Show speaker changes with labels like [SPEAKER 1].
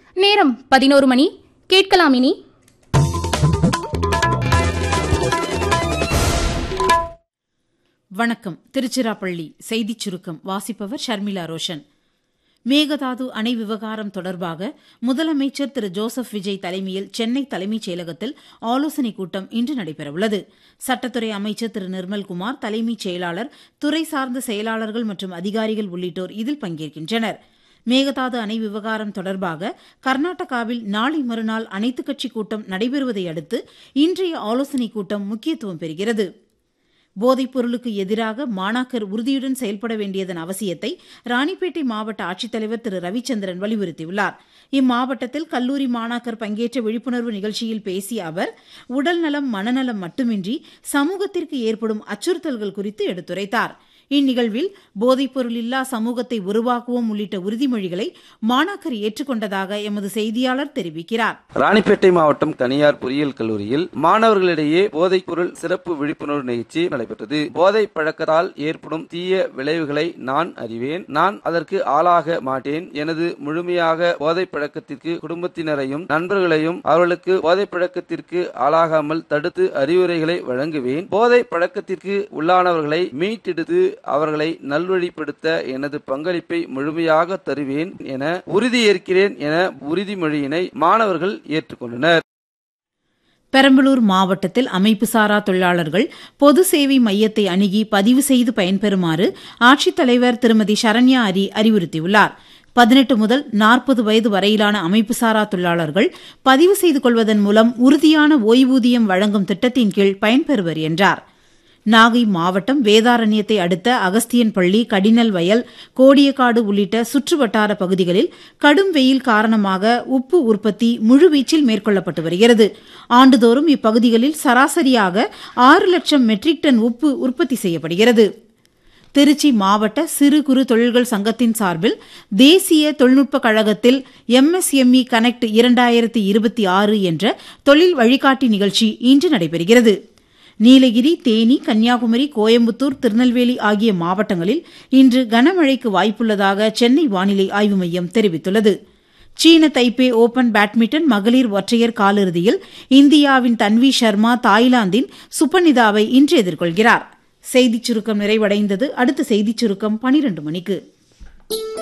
[SPEAKER 1] நேரம் பதினோரு மணி கேட்கலாம் இனி
[SPEAKER 2] வணக்கம் திருச்சிராப்பள்ளி செய்திச் சுருக்கம் வாசிப்பவர் ஷர்மிளா ரோஷன் மேகதாது அணை விவகாரம் தொடர்பாக முதலமைச்சர் திரு ஜோசப் விஜய் தலைமையில் சென்னை தலைமைச் செயலகத்தில் ஆலோசனைக் கூட்டம் இன்று நடைபெறவுள்ளது சட்டத்துறை அமைச்சர் திரு நிர்மல்குமார் தலைமைச் செயலாளர் துறை சார்ந்த செயலாளர்கள் மற்றும் அதிகாரிகள் உள்ளிட்டோர் இதில் பங்கேற்கின்றனர் மேகதாது அணை விவகாரம் தொடர்பாக கர்நாடகாவில் நாளை மறுநாள் அனைத்துக் கட்சிக் கூட்டம் நடைபெறுவதை அடுத்து இன்றைய ஆலோசனைக் கூட்டம் முக்கியத்துவம் பெறுகிறது போதைப் பொருளுக்கு எதிராக மாணாக்கர் உறுதியுடன் செயல்பட வேண்டியதன் அவசியத்தை ராணிப்பேட்டை மாவட்ட ஆட்சித்தலைவர் திரு ரவிச்சந்திரன் வலியுறுத்தியுள்ளார் இம்மாவட்டத்தில் கல்லூரி மாணாக்கர் பங்கேற்ற விழிப்புணர்வு நிகழ்ச்சியில் பேசிய அவர் உடல்நலம் மனநலம் மட்டுமின்றி சமூகத்திற்கு ஏற்படும் அச்சுறுத்தல்கள் குறித்து எடுத்துரைத்தார் இந்நிகழ்வில் போதைப்பொருள் இல்லா சமூகத்தை உருவாக்குவோம் உள்ளிட்ட உறுதிமொழிகளை மாணாக்கர் ஏற்றுக்கொண்டதாக எமது செய்தியாளர் தெரிவிக்கிறார்
[SPEAKER 3] ராணிப்பேட்டை மாவட்டம் தனியார் பொறியியல் கல்லூரியில் மாணவர்களிடையே போதைப் பொருள் சிறப்பு விழிப்புணர்வு நிகழ்ச்சி நடைபெற்றது போதை பழக்கத்தால் ஏற்படும் தீய விளைவுகளை நான் அறிவேன் நான் அதற்கு ஆளாக மாட்டேன் எனது முழுமையாக போதை பழக்கத்திற்கு குடும்பத்தினரையும் நண்பர்களையும் அவர்களுக்கு போதை பழக்கத்திற்கு ஆளாகாமல் தடுத்து அறிவுரைகளை வழங்குவேன் போதை பழக்கத்திற்கு உள்ளானவர்களை மீட்டெடுத்து அவர்களை நல்வழிப்படுத்த எனது பங்களிப்பை முழுமையாக தருவேன் என உறுதியேற்கிறேன் என உறுதிமொழியினை மாணவர்கள் ஏற்றுக்கொண்டனர்
[SPEAKER 2] பெரம்பலூர் மாவட்டத்தில் அமைப்புசாரா தொழிலாளர்கள் பொது சேவை மையத்தை அணுகி பதிவு செய்து பயன்பெறுமாறு ஆட்சித்தலைவர் திருமதி சரண்யா அரி அறிவுறுத்தியுள்ளார் பதினெட்டு முதல் நாற்பது வயது வரையிலான அமைப்புசாரா தொழிலாளர்கள் பதிவு செய்து கொள்வதன் மூலம் உறுதியான ஓய்வூதியம் வழங்கும் திட்டத்தின் கீழ் பயன்பெறுவர் என்றார் நாகை மாவட்டம் வேதாரண்யத்தை அடுத்த அகஸ்தியன்பள்ளி கடினல் வயல் கோடியக்காடு உள்ளிட்ட சுற்றுவட்டார பகுதிகளில் கடும் வெயில் காரணமாக உப்பு உற்பத்தி முழுவீச்சில் மேற்கொள்ளப்பட்டு வருகிறது ஆண்டுதோறும் இப்பகுதிகளில் சராசரியாக ஆறு லட்சம் மெட்ரிக் டன் உப்பு உற்பத்தி செய்யப்படுகிறது திருச்சி மாவட்ட சிறு குறு தொழில்கள் சங்கத்தின் சார்பில் தேசிய தொழில்நுட்ப கழகத்தில் எம்எஸ்எம்இ கனெக்ட் இரண்டாயிரத்தி இருபத்தி ஆறு என்ற தொழில் வழிகாட்டி நிகழ்ச்சி இன்று நடைபெறுகிறது நீலகிரி தேனி கன்னியாகுமரி கோயம்புத்தூர் திருநெல்வேலி ஆகிய மாவட்டங்களில் இன்று கனமழைக்கு வாய்ப்புள்ளதாக சென்னை வானிலை ஆய்வு மையம் தெரிவித்துள்ளது சீன தைப்பே ஓபன் பேட்மிண்டன் மகளிர் ஒற்றையர் காலிறுதியில் இந்தியாவின் தன்வி சர்மா தாய்லாந்தின் சுப்பனிதாவை இன்று எதிர்கொள்கிறார் செய்திச் சுருக்கம் நிறைவடைந்தது அடுத்த செய்திச் சுருக்கம் பனிரண்டு மணிக்கு